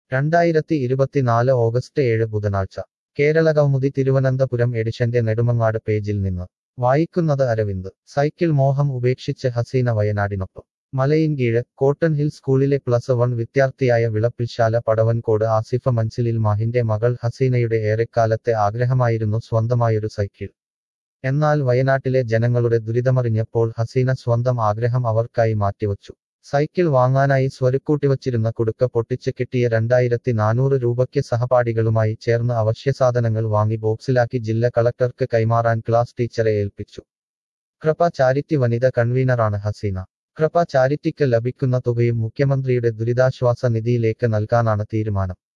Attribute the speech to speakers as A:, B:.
A: രണ്ടായിരത്തി ഇരുപത്തിനാല് ഓഗസ്റ്റ് ഏഴ് ബുധനാഴ്ച കേരളകൗമുദി തിരുവനന്തപുരം എഡിഷന്റെ നെടുമങ്ങാട് പേജിൽ നിന്ന് വായിക്കുന്നത് അരവിന്ദ് സൈക്കിൾ മോഹം ഉപേക്ഷിച്ച് ഹസീന വയനാടിനൊപ്പം മലയിൻകീഴ് കോട്ടൺ ഹിൽ സ്കൂളിലെ പ്ലസ് വൺ വിദ്യാർത്ഥിയായ വിളപ്പിൽശാല പടവൻകോട് ആസിഫ മൻസിലിൽ മാഹിന്റെ മകൾ ഹസീനയുടെ ഏറെക്കാലത്തെ ആഗ്രഹമായിരുന്നു സ്വന്തമായൊരു സൈക്കിൾ എന്നാൽ വയനാട്ടിലെ ജനങ്ങളുടെ ദുരിതമറിഞ്ഞപ്പോൾ ഹസീന സ്വന്തം ആഗ്രഹം അവർക്കായി മാറ്റിവച്ചു സൈക്കിൾ വാങ്ങാനായി സ്വരുക്കൂട്ടിവച്ചിരുന്ന കുടുക്ക പൊട്ടിച്ച് കിട്ടിയ രണ്ടായിരത്തി നാനൂറ് രൂപയ്ക്ക് സഹപാഠികളുമായി ചേർന്ന് അവശ്യസാധനങ്ങൾ വാങ്ങി ബോക്സിലാക്കി ജില്ലാ കളക്ടർക്ക് കൈമാറാൻ ക്ലാസ് ടീച്ചറെ ഏൽപ്പിച്ചു കൃപ ചാരിറ്റി വനിത കൺവീനറാണ് ഹസീന കൃപ ചാരിറ്റിക്ക് ലഭിക്കുന്ന തുകയും മുഖ്യമന്ത്രിയുടെ ദുരിതാശ്വാസ നിധിയിലേക്ക് നൽകാനാണ് തീരുമാനം